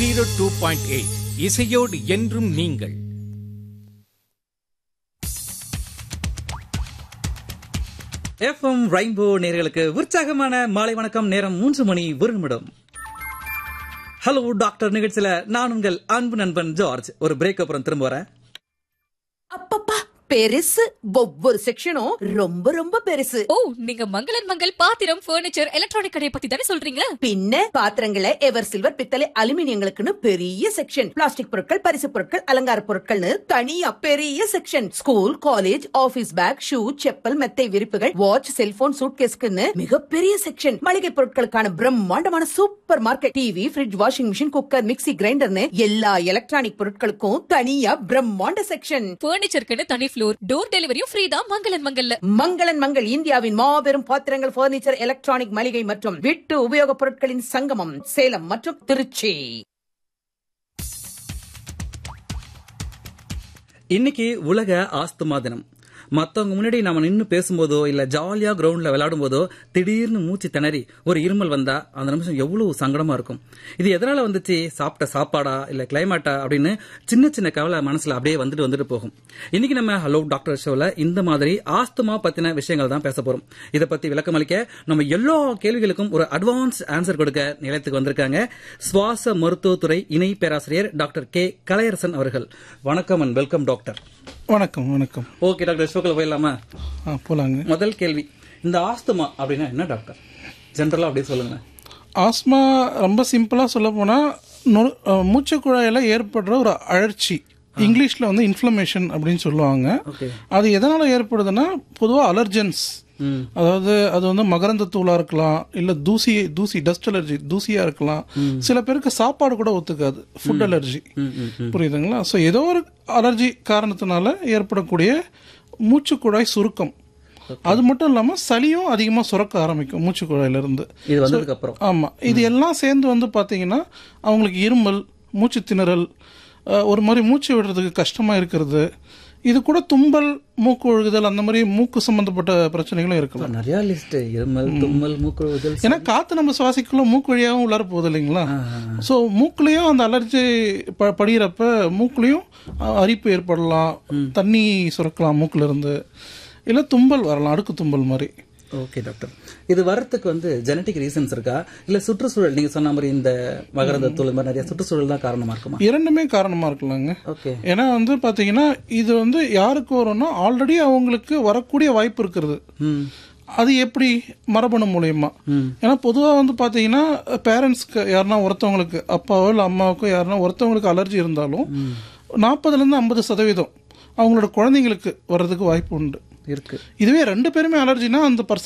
zero two point eight இசையோடு என்றும் நீங்கள் எஃப்எம் ரெயின்போ நேர்களுக்கு உற்சாகமான மாலை வணக்கம் நேரம் மூன்று மணி ஒரு நிமிடம் ஹலோ டாக்டர் நிகழ்ச்சியில நான் உங்கள் அன்பு நண்பன் ஜார்ஜ் ஒரு பிரேக் அப்புறம் திரும்ப வரேன் அப்பப்பா பெருசு ஒவ்வொரு செக்ஷனும் ரொம்ப ரொம்ப பெருசு ஓ நீங்க மங்களன் மங்கள் பாத்திரம் பர்னிச்சர் எலக்ட்ரானிக் கடையை பத்தி தானே சொல்றீங்க பின்ன பாத்திரங்களை எவர் சில்வர் பித்தளை அலுமினியங்களுக்குன்னு பெரிய செக்ஷன் பிளாஸ்டிக் பொருட்கள் பரிசு பொருட்கள் அலங்கார பொருட்கள்னு தனியா பெரிய section school college office bag shoe chappal மெத்தை விரிப்புகள் வாட்ச் செல்போன் சூட்கேஸ்க்குன்னு மிகப்பெரிய செக்ஷன் மளிகை பொருட்களுக்கான பிரம்மாண்டமான supermarket TV fridge washing machine cooker mixie கிரைண்டர்னு எல்லா எலக்ட்ரானிக் பொருட்களுக்கும் தனியா பிரம்மாண்ட செக்ஷன் பர்னிச்சருக்குன்னு தனி ஃப்ளோர் டோர் டெலிவரியும் ஃப்ரீ தான் மங்களன் மங்கல்ல மங்களன் மங்கள் இந்தியாவின் மாபெரும் பாத்திரங்கள் பர்னிச்சர் எலக்ட்ரானிக் மளிகை மற்றும் வீட்டு உபயோகப் பொருட்களின் சங்கமம் சேலம் மற்றும் திருச்சி இன்னைக்கு உலக ஆஸ்துமா தினம் மத்தவங்க முன்னாடி நம்ம நின்னு பேசும்போதோ இல்ல ஜாலியா கிரவுண்ட்ல விளையாடும் போதோ திடீர்னு மூச்சு திணறி ஒரு இருமல் வந்தா அந்த நிமிஷம் எவ்வளவு சங்கடமா இருக்கும் இது எதனால வந்துச்சு சாப்பிட்ட சாப்பாடா இல்ல கிளைமேட்டா அப்படின்னு சின்ன சின்ன கவலை மனசுல அப்படியே வந்துட்டு வந்துட்டு போகும் இன்னைக்கு நம்ம ஹலோ டாக்டர் ஷோல இந்த மாதிரி ஆஸ்துமா பத்தின விஷயங்கள் தான் பேச போறோம் இதை பத்தி விளக்கம் அளிக்க நம்ம எல்லா கேள்விகளுக்கும் ஒரு அட்வான்ஸ் ஆன்சர் கொடுக்க நிலையத்துக்கு வந்திருக்காங்க சுவாச மருத்துவத்துறை இணை பேராசிரியர் டாக்டர் கே கலையரசன் அவர்கள் வணக்கம் அண்ட் வெல்கம் டாக்டர் வணக்கம் வணக்கம் ஓகே டாக்டர் ஷோக்கில் போயிடலாமா ஆ போலாங்க முதல் கேள்வி இந்த ஆஸ்துமா அப்படின்னா என்ன டாக்டர் ஜென்ரலா அப்படியே சொல்லுங்க ஆஸ்மா ரொம்ப சிம்பிளா சொல்ல போனா நொ- அஹ், மூச்சுக் குழாயில ஏற்படுற ஒரு அழற்சி இங்கிலீஷ்ல வந்து இன்ஃப்ளமேஷன் அப்படின்னு சொல்லுவாங்க ஓகே அது எதனால ஏற்படுதுன்னா பொதுவா அலர்ஜென்ஸ் ம் அதாவது அது வந்து மகரந்த தூளா இருக்கலாம் இல்ல தூசி தூசி டஸ்ட் அலர்ஜி தூசியா இருக்கலாம் சில பேருக்கு சாப்பாடு கூட ஒத்துக்காது ஃபுட் அலர்ஜி ம், ம் புரியுதுங்களா ஸோ ஏதோ ஒரு அலர்ஜி காரணத்தினால ஏற்படக்கூடிய மூச்சுக்குழாய் சுருக்கம் அது மட்டும் இல்லாம சளியும் அதிகமா சுரக்க ஆரம்பிக்கும் மூச்சுக்குழாயில இருந்து இது வந்ததுக்கு அப்புறம் ஆமா இது எல்லாம் சேர்ந்து வந்து பாத்தீங்கன்னா அவங்களுக்கு இருமல் மூச்சு திணறல் அஹ், ஒரு மாதிரி மூச்சு விடுறதுக்கு கஷ்டமா இருக்கிறது இது கூட தும்பல் மூக்கு ஒழுகுதல் அந்த மாதிரி மூக்கு சம்பந்தப்பட்ட பிரச்சனைகளும் இருக்கலாம் நிறைய லிஸ்ட் இருமல் தும்மல் மூக்குழுதல் ஏன்னா காத்து நம்ம சுவாசிக்குள்ள மூக்கு வழியாகவும் உள்ளார போகுது இல்லைங்களா ஸோ மூக்குலயும் அந்த அலர்ஜி ப படிகிறப்ப மூக்குலயும் அஹ், அரிப்பு ஏற்படலாம் தண்ணி சுரக்கலாம் மூக்குல இருந்து இல்ல தும்பல் வரலாம் அடுக்கு தும்பல் மாதிரி ஓகே டாக்டர் இது வர்றதுக்கு வந்து ஜெனட்டிக் ரீசன்ஸ் இருக்கா இல்ல சுற்றுச்சூழல் நீங்க சொன்ன மாதிரி இந்த மகரந்த தூள் இந்த மாதிரி நிறைய சுற்றுச்சூழல் தான் காரணமா இருக்குமா இரண்டுமே காரணமா இருக்கலாங்க ஓகே ஏன்னா வந்து பாத்தீங்கன்னா இது வந்து யாருக்கு வரும்னா ஆல்ரெடி அவங்களுக்கு வரக்கூடிய வாய்ப்பு இருக்கிறது ம் அது எப்படி மரபணு மூலியமா ஏன்னா பொதுவாக வந்து பார்த்தீங்கன்னா பேரண்ட்ஸ்க்கு யாருன்னா ஒருத்தவங்களுக்கு அப்பாவோ இல்லை அம்மாவுக்கோ யாருன்னா ஒருத்தவங்களுக்கு அலர்ஜி இருந்தாலும் நாற்பதுலேருந்து ஐம்பது சதவீதம் அவங்களோட குழந்தைங்களுக்கு வர்றதுக்கு வாய்ப்பு உண்டு இருக்கு இதுவே ரெண்டு பேருமே அலர்ஜினா அந்த